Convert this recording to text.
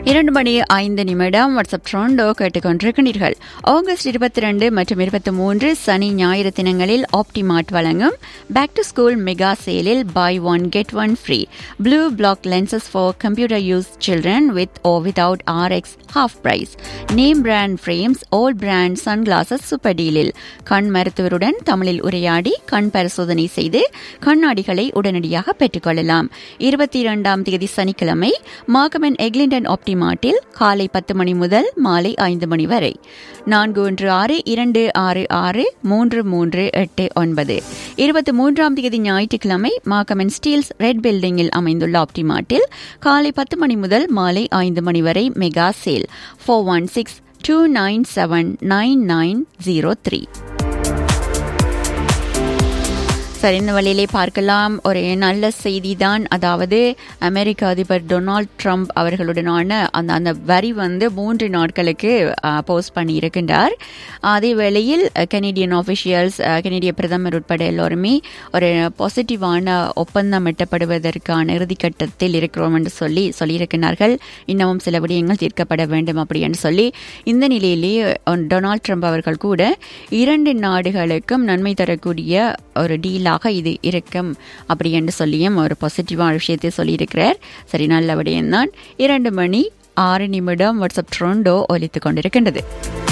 இரண்டு மணி ஐந்து நிமிடம் வாட்ஸ்அப் ட்ரோண்டோ கேட்டுக்கொண்டிருக்கிறீர்கள் ஆகஸ்ட் இருபத்தி ரெண்டு மற்றும் இருபத்தி மூன்று சனி ஞாயிறு தினங்களில் ஆப்டிமார்ட் வழங்கும் பேக் டு ஸ்கூல் மெகா சேலில் buy one get one free blue black lenses for computer use children with or without R X half price name brand frames all brand sunglasses super டீலில் கண் மருத்துவருடன் தமிழில் உரையாடி கண் பரிசோதனை செய்து கண்ணாடிகளை உடனடியாக பெற்றுக்கொள்ளலாம் இருபத்தி இரண்டாம் தேதி சனிக்கிழமை மாகமன் எக்லிண்டன் ஆப்டிமார்ட்டில் காலை பத்து மணி முதல் மாலை ஐந்து மணி வரை நான்கு ஒன்று ஆறு இரண்டு ஆறு ஆறு மூன்று மூன்று எட்டு ஒன்பது இருபத்தி மூன்றாம் தேதி ஞாயிற்றுக்கிழமை மாகமன் ஸ்டீல்ஸ் ரெட் பில்டிங்கில் அமைந்துள்ள ஆப்டிமார்ட்டில் காலை பத்து மணி முதல் மாலை ஐந்து மணி வரை mega sale four one six two nine seven nine nine zero three சரி இந்த வழியிலே பார்க்கலாம் ஒரு நல்ல செய்தி தான் அதாவது அமெரிக்க அதிபர் டொனால்ட் ட்ரம்ப் அவர்களுடனான அந்த அந்த வரி வந்து மூன்று நாட்களுக்கு போஸ்ட் பண்ணி இருக்கின்றார் அதே வேளையில் கனேடியன் ஆஃபிஷியல்ஸ் கனேடிய பிரதமர் உட்பட எல்லோருமே ஒரு பாசிட்டிவான ஒப்பந்தம் எட்டப்படுவதற்கான இறுதிக்கட்டத்தில் இருக்கிறோம் என்று சொல்லி சொல்லியிருக்கிறார்கள் இன்னமும் சில விடயங்கள் தீர்க்கப்பட வேண்டும் அப்படி என்று சொல்லி இந்த நிலையிலேயே டொனால்ட் ட்ரம்ப் அவர்கள் கூட இரண்டு நாடுகளுக்கும் நன்மை தரக்கூடிய ஒரு டீலாக இது இருக்கும் அப்படி என்று சொல்லியும் ஒரு பாசிட்டிவான விஷயத்தை சொல்லியிருக்கிறார் சரி நல்ல விடயம்தான் இரண்டு மணி ஆறு நிமிடம் வாட்ஸ்அப் ட்ரோண்டோ ஒலித்து கொண்டிருக்கின்றது